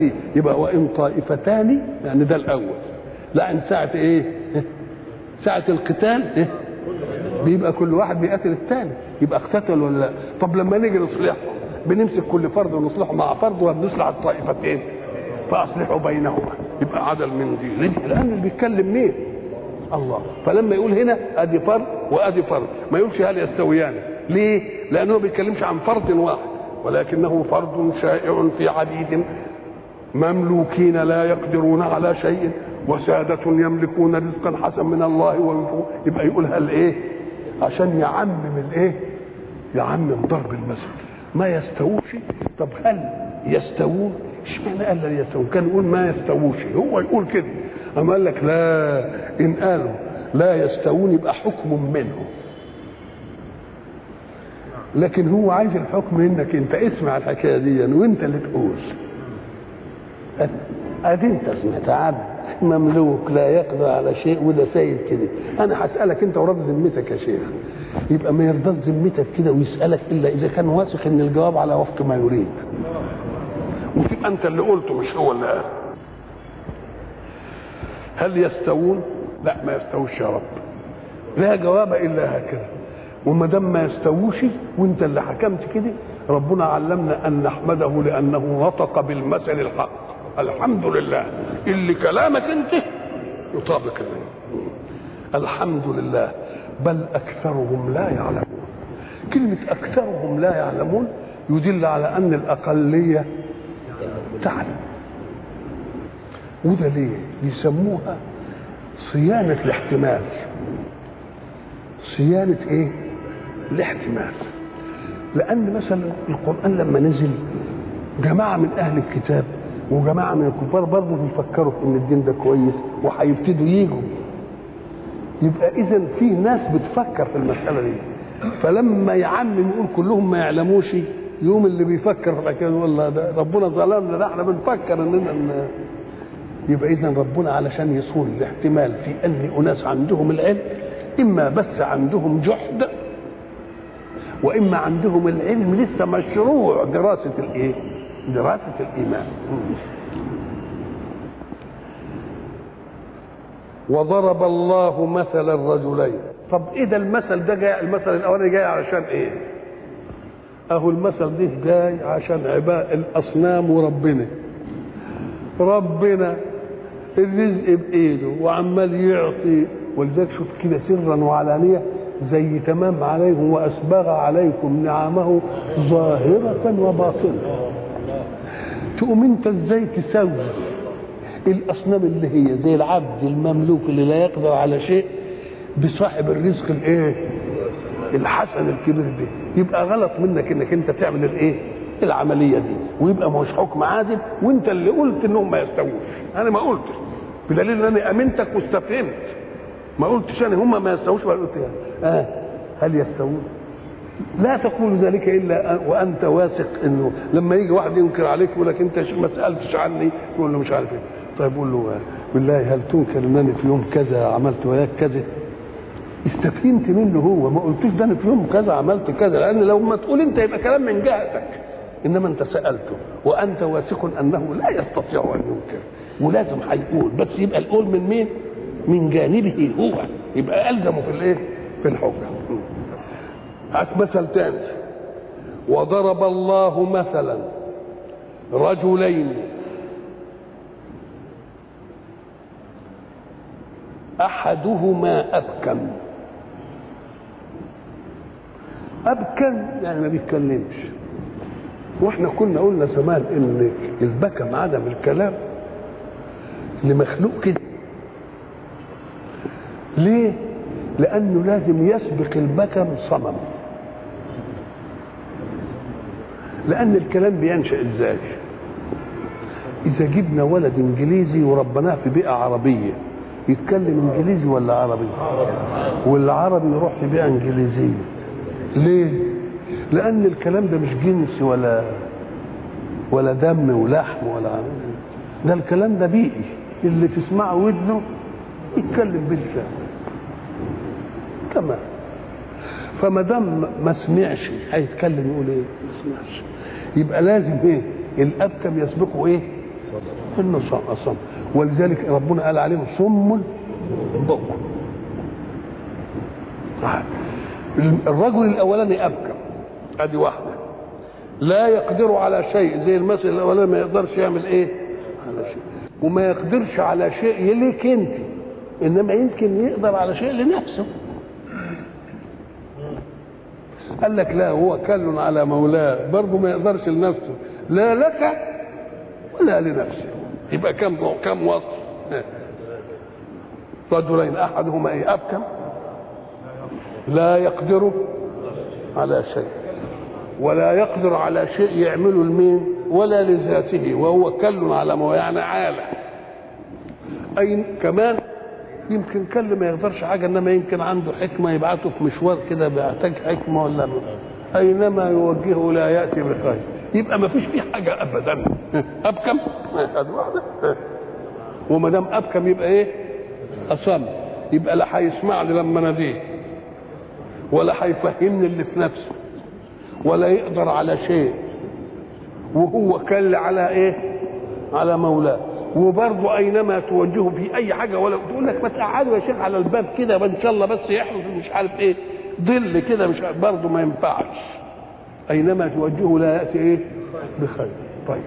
يبقى وان طائفتان يعني ده الاول لا ان ساعه ايه ساعه القتال إيه؟ بيبقى كل واحد بيقاتل الثاني يبقى اقتتل ولا لا طب لما نيجي نصلحهم بنمسك كل فرد ونصلحه مع فرد وبنصلح الطائفتين فاصلحوا بينهما يبقى عدل من دي ليه؟ لان اللي بيتكلم مين الله فلما يقول هنا ادي فرد وادي فرد ما يقولش هل يستويان ليه لانه ما بيتكلمش عن فرد واحد ولكنه فرد شائع في عديد مملوكين لا يقدرون على شيء وسادة يملكون رزقا حسن من الله وينفقون يبقى يقول هل ايه عشان يعمم الايه يعمم ضرب المثل ما يستووش طب هل يستوون اشمعنى قال لا يستوون كان يقول ما يستووش هو يقول كده اما قال لك لا ان قالوا لا يستوون يبقى حكم منهم لكن هو عايز الحكم منك انت اسمع الحكايه دي وانت اللي تقول ادي انت سمعت عبد مملوك لا يقدر على شيء وده سيد كده انا هسالك انت وراضي ذمتك يا شيخ يبقى ما يرضاش ذمتك كده ويسالك الا اذا كان واثق ان الجواب على وفق ما يريد وتبقى انت اللي قلته مش هو اللي قال هل يستوون لا ما يستووش يا رب لا جواب الا هكذا وما دام ما يستووش وانت اللي حكمت كده ربنا علمنا ان نحمده لانه نطق بالمثل الحق الحمد لله اللي كلامك انت يطابق الله الحمد لله بل اكثرهم لا يعلمون كلمه اكثرهم لا يعلمون يدل على ان الاقليه تعلم وده ليه بيسموها صيانه الاحتمال صيانه ايه الاحتمال لان مثلا القران لما نزل جماعه من اهل الكتاب وجماعه من الكفار برضه بيفكروا ان الدين ده كويس وهيبتدوا يجوا يبقى اذا في ناس بتفكر في المساله دي فلما يعمم يقول كلهم ما يعلموش يوم اللي بيفكر في الحكايه والله ده ربنا ظلمنا ده احنا بنفكر اننا ن... يبقى اذا ربنا علشان يصون الاحتمال في ان اناس عندهم العلم اما بس عندهم جحد واما عندهم العلم لسه مشروع دراسه الايه؟ دراسه الايمان. وضرب الله مثل الرجلين طب ايه ده المثل ده جاي المثل الاولاني جاي علشان ايه؟ اهو المثل ده جاي عشان عباء الاصنام وربنا ربنا الرزق بايده وعمال يعطي ولذلك شوف كده سرا وعلانيه زي تمام عليهم واسبغ عليكم نعمه ظاهره وباطنه تقوم انت ازاي تسوي الاصنام اللي هي زي العبد المملوك اللي لا يقدر على شيء بصاحب الرزق الايه الحسن الكبير ده يبقى غلط منك انك انت تعمل الايه العمليه دي ويبقى مش حكم عادل وانت اللي قلت انهم ما يستووش انا ما قلتش بدليل ان انا امنتك واستفهمت ما قلتش انا هم ما يستووش ولا قلت يعني اه هل يستوون لا تقول ذلك الا وانت واثق انه لما يجي واحد ينكر عليك يقول لك انت ما سالتش عني تقول له مش عارف ايه طيب قول له بالله هل تنكر ان انا في يوم كذا عملت وياك كذا استفهمت منه هو ما قلتوش ده انا في يوم كذا عملت كذا لان لو ما تقول انت يبقى كلام من جهتك انما انت سالته وانت واثق انه لا يستطيع ان ينكر ولازم هيقول بس يبقى القول من مين؟ من جانبه هو يبقى الزمه في الايه؟ في الحجه هات مثل تاني وضرب الله مثلا رجلين احدهما ابكم ابكم يعني ما بيتكلمش واحنا كنا قلنا زمان ان البكم عدم الكلام لمخلوق كده ليه لانه لازم يسبق البكم صمم لان الكلام بينشا ازاي اذا جبنا ولد انجليزي وربناه في بيئه عربيه يتكلم انجليزي ولا عربي والعربي يروح في بيئه انجليزيه ليه لان الكلام ده مش جنسي ولا ولا دم ولحم ولا ده الكلام ده بيئي اللي تسمعه ودنه يتكلم بلسان تمام فما دام ما سمعش هيتكلم يقول ايه؟ ما سمعش يبقى لازم ايه؟ الابكم يسبقه ايه؟ انه صم صم ولذلك ربنا قال عليهم صم بكم الرجل الاولاني ابكم ادي واحده لا يقدر على شيء زي المثل الاولاني ما يقدرش يعمل ايه على شيء وما يقدرش على شيء ليك انت انما يمكن يقدر على شيء لنفسه قال لك لا هو كل على مولاه برضه ما يقدرش لنفسه لا لك ولا لنفسه يبقى كم كم وصف رجلين احدهما ايه ابكم لا يقدر على شيء ولا يقدر على شيء يعمله لمين ولا لذاته وهو كل على ما يعني عالة أي كمان يمكن كل ما يقدرش حاجة إنما يمكن عنده حكمة يبعته في مشوار كده بيحتاج حكمة ولا ما. أينما يوجهه لا يأتي بخير يبقى ما فيش فيه حاجة أبدا أبكم هذه واحدة وما دام أبكم يبقى إيه أصم يبقى لا هيسمعني لما ناديه ولا هيفهمني اللي في نفسه ولا يقدر على شيء وهو كل على ايه على مولاه وبرضه اينما توجهه في اي حاجه ولا تقول لك ما تقعدوا يا شيخ على الباب كده ان شاء الله بس يحرس مش عارف ايه ظل كده مش برضه ما ينفعش اينما توجهه لا ياتي ايه بخير طيب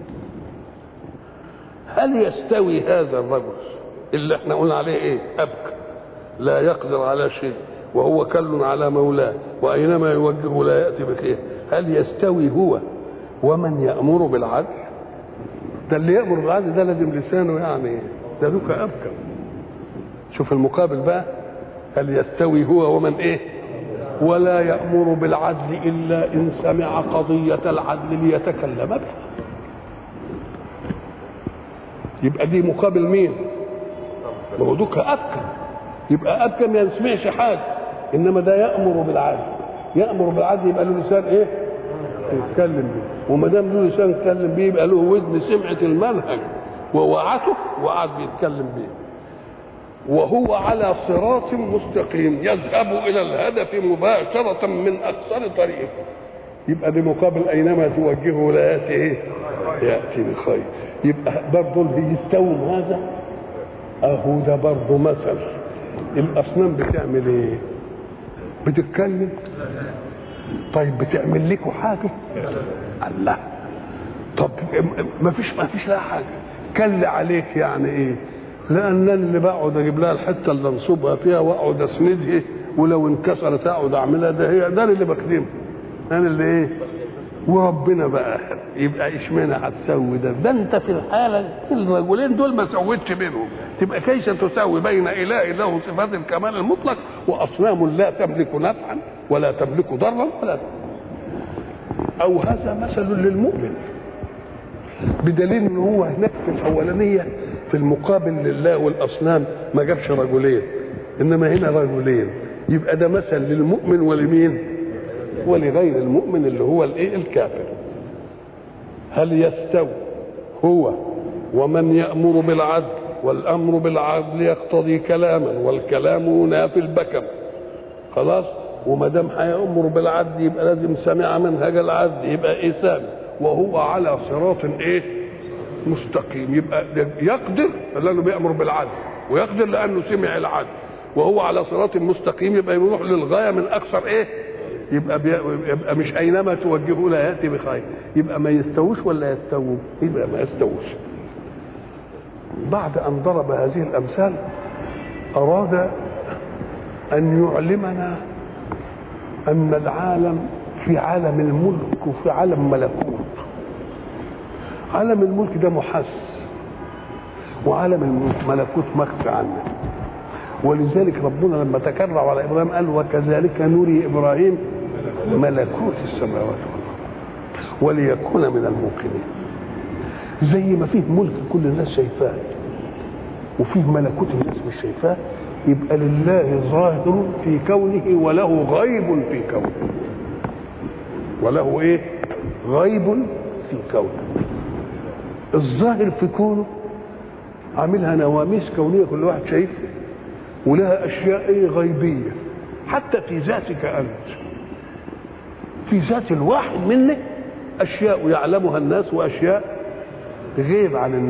هل يستوي هذا الرجل اللي احنا قلنا عليه ايه ابكى لا يقدر على شيء وهو كل على مولاه واينما يوجهه لا ياتي بخير هل يستوي هو ومن يامر بالعدل ده اللي يامر بالعدل ده لازم لسانه يعني ده دوك ابكم شوف المقابل بقى هل يستوي هو ومن ايه ولا يامر بالعدل الا ان سمع قضيه العدل ليتكلم بها يبقى دي مقابل مين ما هو دوك ابكم يبقى ابكم ما يسمعش حاجه انما ده يامر بالعدل يامر بالعدل يبقى له لسان ايه يتكلم بيه وما دام له لسان يتكلم بيه يبقى له ودن سمعت المنهج ووعته وقعد بيتكلم بيه وهو على صراط مستقيم يذهب الى الهدف مباشره من اقصر طريق يبقى بمقابل اينما توجهه لا ياتي ايه ياتي بخير يبقى برضه بيستوم هذا اهو ده برضه مثل الاصنام بتعمل ايه بتتكلم طيب بتعمل لكم حاجه الله طب ما فيش ما فيش لها حاجه كل عليك يعني ايه لان اللي بقعد اجيب لها الحته اللي انصبها فيها واقعد اسندها ولو انكسرت اقعد اعملها ده هي ده اللي بخدمه انا اللي ايه وربنا بقى يبقى اشمعنى هتسوي ده ده انت في الحاله الرجلين دول ما سويتش بينهم تبقى كيف تساوي بين اله له صفات الكمال المطلق واصنام لا تملك نفعا ولا تملك ضرا ولا او هذا مثل للمؤمن بدليل ان هو هناك في الاولانيه في المقابل لله والاصنام ما جابش رجلين انما هنا رجلين يبقى ده مثل للمؤمن ولمين ولغير المؤمن اللي هو الايه الكافر هل يستوي هو ومن يامر بالعدل والامر بالعدل يقتضي كلاما والكلام ينافي البكم خلاص وما دام هيامر بالعدل يبقى لازم سمع منهج العدل يبقى ايه سامع وهو على صراط ايه مستقيم يبقى يقدر لانه بيامر بالعدل ويقدر لانه سمع العدل وهو على صراط مستقيم يبقى يروح للغايه من اكثر ايه يبقى بي... يبقى مش اينما توجهه لا ياتي بخير يبقى ما يستووش ولا يستووا يبقى ما يستووش بعد ان ضرب هذه الامثال اراد ان يعلمنا ان العالم في عالم الملك وفي عالم ملكوت عالم الملك ده محس وعالم الملكوت مخفي عنه ولذلك ربنا لما تكرر على ابراهيم قال وكذلك نري ابراهيم ملكوت السماوات والارض وليكون من الموقنين زي ما فيه ملك كل الناس شايفاه وفيه ملكوت الناس مش شايفاه يبقى لله ظاهر في كونه وله غيب في كونه وله ايه غيب في كونه الظاهر في كونه عاملها نواميس كونيه كل واحد شايفها ولها اشياء ايه غيبيه حتى في ذاتك انت في ذات الواحد منك اشياء يعلمها الناس واشياء غيب عن